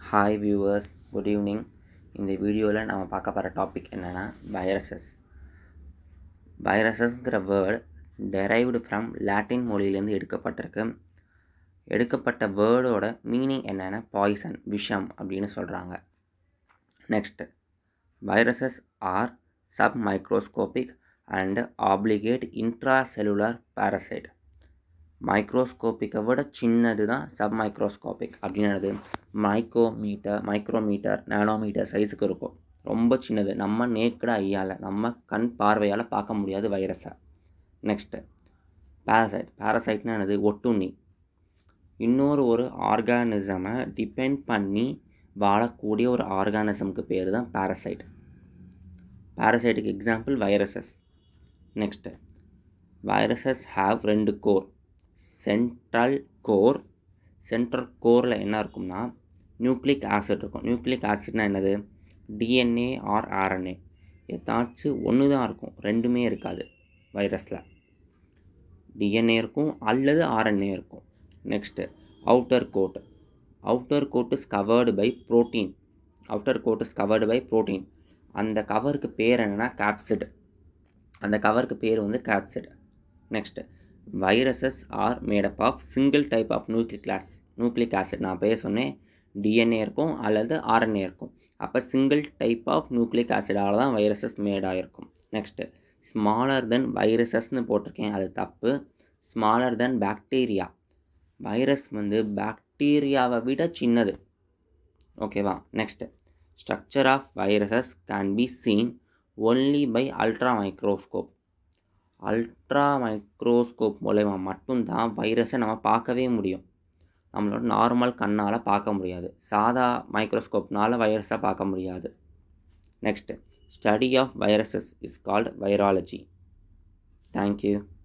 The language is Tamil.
ஹாய் வியூவர்ஸ் குட் ஈவினிங் இந்த வீடியோவில் நம்ம பார்க்க போகிற டாபிக் என்னென்னா வைரஸஸ் வைரஸஸ்ங்கிற வேர்டு டெரைவ்டு ஃப்ரம் லாட்டின் மொழியிலேருந்து எடுக்கப்பட்டிருக்கு எடுக்கப்பட்ட வேர்டோட மீனிங் என்னென்னா பாய்சன் விஷம் அப்படின்னு சொல்கிறாங்க next viruses are sub microscopic and obligate intracellular parasite மைக்ரோஸ்கோப்பிக்கை விட சின்னது தான் சப் மைக்ரோஸ்கோபிக் அப்படின்னது மைக்ரோமீட்டர் மைக்ரோமீட்டர் நானோமீட்டர் சைஸுக்கு இருக்கும் ரொம்ப சின்னது நம்ம நேக்கட ஐயால் நம்ம கண் பார்வையால் பார்க்க முடியாது வைரஸை நெக்ஸ்ட்டு பாரசைட் பாரசைட்னா என்னது ஒட்டுண்ணி இன்னொரு ஒரு ஆர்கானிசமை டிபெண்ட் பண்ணி வாழக்கூடிய ஒரு ஆர்கானிசமுக்கு பேர் தான் பாரசைட் பாரசைட்டுக்கு example viruses next viruses have ரெண்டு கோர் சென்ட்ரல் கோர் சென்ட்ரல் கோரில் என்ன இருக்கும்னா நியூக்ளிக் ஆசிட் இருக்கும் நியூக்ளிக் ஆசிட்னா என்னது டிஎன்ஏ ஆர் ஆர்என்ஏ ஏதாச்சும் ஒன்று தான் இருக்கும் ரெண்டுமே இருக்காது வைரஸில் டிஎன்ஏ இருக்கும் அல்லது ஆர்என்ஏ இருக்கும் next outer coat outer coat is covered by protein outer coat is covered by protein அந்த கவருக்கு பேர் என்னென்னா கேப்சிட் அந்த கவருக்கு பேர் வந்து capsid next viruses are made up of single type of nucleic class nucleic acid நான் பேர் சொன்னேன் டிஎன்ஏ இருக்கும் அல்லது ஆர்என்ஏ இருக்கும் அப்போ சிங்கிள் டைப் ஆஃப் நியூக்ளிக் ஆசிடால் தான் வைரஸஸ் மேடாக இருக்கும் நெக்ஸ்ட்டு ஸ்மாலர் தென் வைரஸஸ்னு போட்டிருக்கேன் அது தப்பு ஸ்மாலர் தென் பாக்டீரியா வைரஸ் வந்து பாக்டீரியாவை விட சின்னது ஓகேவா next structure of viruses can be seen only by ultra microscope ultra microscope மூலயமா மட்டும்தான் வைரஸை நம்ம பார்க்கவே முடியும் நம்மளோட நார்மல் கண்ணால் பார்க்க முடியாது சாதா மைக்ரோஸ்கோப்னால் வைரஸை பார்க்க முடியாது next study of viruses is called virology thank you